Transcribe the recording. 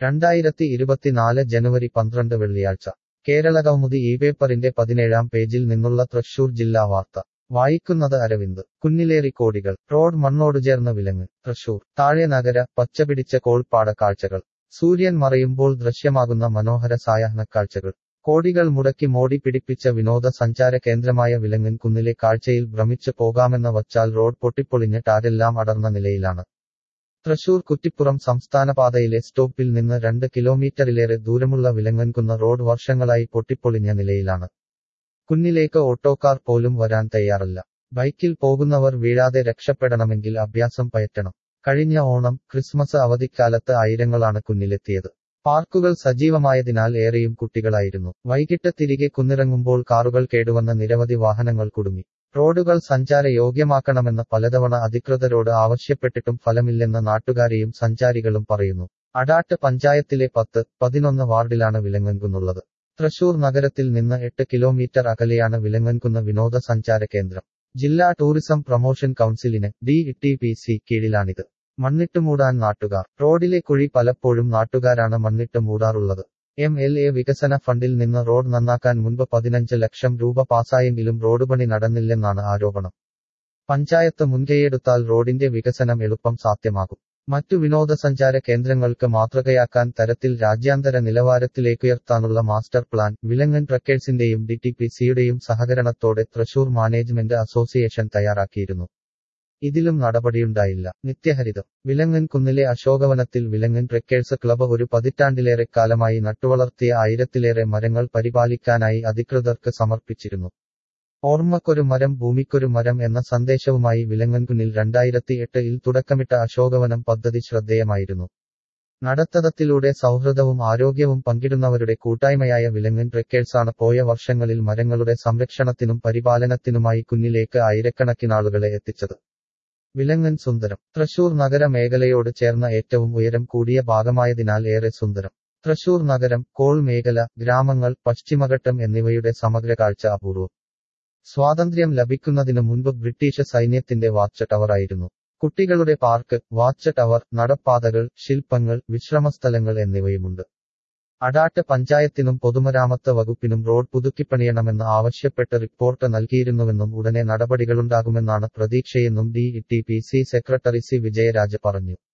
രണ്ടായിരത്തി ഇരുപത്തിനാല് ജനുവരി പന്ത്രണ്ട് വെള്ളിയാഴ്ച കേരളകൗമുദി ഈ പേപ്പറിന്റെ പതിനേഴാം പേജിൽ നിന്നുള്ള തൃശൂർ ജില്ലാ വാർത്ത വായിക്കുന്നത് അരവിന്ദ് കുന്നിലേറി കോടികൾ റോഡ് മണ്ണോടുചേർന്ന് വിലങ്ങ് തൃശൂർ താഴെ നഗര പച്ചപിടിച്ച കോൾപ്പാട കാഴ്ചകൾ സൂര്യൻ മറയുമ്പോൾ ദൃശ്യമാകുന്ന മനോഹര സായാഹ്ന കാഴ്ചകൾ കോടികൾ മുടക്കി മോടി പിടിപ്പിച്ച വിനോദ സഞ്ചാര കേന്ദ്രമായ വിലങ്ങൻ കുന്നിലെ കാഴ്ചയിൽ ഭ്രമിച്ചു പോകാമെന്ന വച്ചാൽ റോഡ് പൊട്ടിപ്പൊളിഞ്ഞ് ടാരെല്ലാം അടർന്ന നിലയിലാണ് തൃശൂർ കുറ്റിപ്പുറം സംസ്ഥാനപാതയിലെ സ്റ്റോപ്പിൽ നിന്ന് രണ്ട് കിലോമീറ്ററിലേറെ ദൂരമുള്ള വിലങ്ങൻകുന്ന റോഡ് വർഷങ്ങളായി പൊട്ടിപ്പൊളിഞ്ഞ നിലയിലാണ് കുന്നിലേക്ക് ഓട്ടോക്കാർ പോലും വരാൻ തയ്യാറല്ല ബൈക്കിൽ പോകുന്നവർ വീഴാതെ രക്ഷപ്പെടണമെങ്കിൽ അഭ്യാസം പയറ്റണം കഴിഞ്ഞ ഓണം ക്രിസ്മസ് അവധിക്കാലത്ത് ആയിരങ്ങളാണ് കുന്നിലെത്തിയത് പാർക്കുകൾ സജീവമായതിനാൽ ഏറെയും കുട്ടികളായിരുന്നു വൈകിട്ട് തിരികെ കുന്നിറങ്ങുമ്പോൾ കാറുകൾ കേടുവന്ന നിരവധി വാഹനങ്ങൾ കുടുങ്ങി റോഡുകൾ സഞ്ചാര യോഗ്യമാക്കണമെന്ന് പലതവണ അധികൃതരോട് ആവശ്യപ്പെട്ടിട്ടും ഫലമില്ലെന്ന് നാട്ടുകാരെയും സഞ്ചാരികളും പറയുന്നു അടാട്ട് പഞ്ചായത്തിലെ പത്ത് പതിനൊന്ന് വാർഡിലാണ് വിലങ്ങൻകുന്നുള്ളത് തൃശൂർ നഗരത്തിൽ നിന്ന് എട്ട് കിലോമീറ്റർ അകലെയാണ് വിലങ്ങൻകുന്ന വിനോദസഞ്ചാര കേന്ദ്രം ജില്ലാ ടൂറിസം പ്രൊമോഷൻ കൗൺസിലിന് ഡി ടി പി സി കീഴിലാണിത് മണ്ണിട്ട് മൂടാൻ നാട്ടുകാർ റോഡിലെ കുഴി പലപ്പോഴും നാട്ടുകാരാണ് മണ്ണിട്ട് മൂടാറുള്ളത് എം എൽ എ വികസന ഫണ്ടിൽ നിന്ന് റോഡ് നന്നാക്കാൻ മുൻപ് പതിനഞ്ച് ലക്ഷം രൂപ പാസായെങ്കിലും റോഡ് പണി നടന്നില്ലെന്നാണ് ആരോപണം പഞ്ചായത്ത് മുൻകൈയെടുത്താൽ റോഡിന്റെ വികസനം എളുപ്പം സാധ്യമാകും മറ്റു വിനോദസഞ്ചാര കേന്ദ്രങ്ങൾക്ക് മാതൃകയാക്കാൻ തരത്തിൽ രാജ്യാന്തര നിലവാരത്തിലേക്കുയർത്താനുള്ള മാസ്റ്റർ പ്ലാൻ വിലങ്ങൻ ട്രക്കേഴ്സിന്റെയും ഡി ടി പി സിയുടെയും സഹകരണത്തോടെ തൃശൂർ മാനേജ്മെന്റ് അസോസിയേഷൻ തയ്യാറാക്കിയിരുന്നു ഇതിലും നടപടിയുണ്ടായില്ല നിത്യഹരിതം വിലങ്ങൻ കുന്നിലെ അശോകവനത്തിൽ വിലങ്ങൻ ട്രെക്കേഴ്സ് ക്ലബ് ഒരു പതിറ്റാണ്ടിലേറെ കാലമായി നട്ടുവളർത്തിയ ആയിരത്തിലേറെ മരങ്ങൾ പരിപാലിക്കാനായി അധികൃതർക്ക് സമർപ്പിച്ചിരുന്നു ഓർമ്മക്കൊരു മരം ഭൂമിക്കൊരു മരം എന്ന സന്ദേശവുമായി വിലങ്ങൻകുന്നിൽ രണ്ടായിരത്തി എട്ടിൽ തുടക്കമിട്ട അശോകവനം പദ്ധതി ശ്രദ്ധേയമായിരുന്നു നടത്തതത്തിലൂടെ സൗഹൃദവും ആരോഗ്യവും പങ്കിടുന്നവരുടെ കൂട്ടായ്മയായ വിലങ്ങൻ ട്രെക്കേഴ്സാണ് പോയ വർഷങ്ങളിൽ മരങ്ങളുടെ സംരക്ഷണത്തിനും പരിപാലനത്തിനുമായി കുന്നിലേക്ക് ആയിരക്കണക്കിനാളുകളെ എത്തിച്ചത് വിലങ്ങൻ സുന്ദരം തൃശൂർ നഗര മേഖലയോട് ചേർന്ന ഏറ്റവും ഉയരം കൂടിയ ഭാഗമായതിനാൽ ഏറെ സുന്ദരം തൃശൂർ നഗരം കോൾ മേഖല ഗ്രാമങ്ങൾ പശ്ചിമഘട്ടം എന്നിവയുടെ സമഗ്ര കാഴ്ച അപൂർവം സ്വാതന്ത്ര്യം ലഭിക്കുന്നതിനു മുൻപ് ബ്രിട്ടീഷ് സൈന്യത്തിന്റെ വാച്ച് ടവറായിരുന്നു കുട്ടികളുടെ പാർക്ക് വാച്ച് ടവർ നടപ്പാതകൾ ശില്പങ്ങൾ വിശ്രമസ്ഥലങ്ങൾ എന്നിവയുമുണ്ട് അടാട്ട് പഞ്ചായത്തിനും പൊതുമരാമത്ത് വകുപ്പിനും റോഡ് പുതുക്കിപ്പണിയണമെന്ന് ആവശ്യപ്പെട്ട് റിപ്പോർട്ട് നൽകിയിരുന്നുവെന്നും ഉടനെ നടപടികളുണ്ടാകുമെന്നാണ് പ്രതീക്ഷയെന്നും D T P C secretary C Vijayaraj പറഞ്ഞു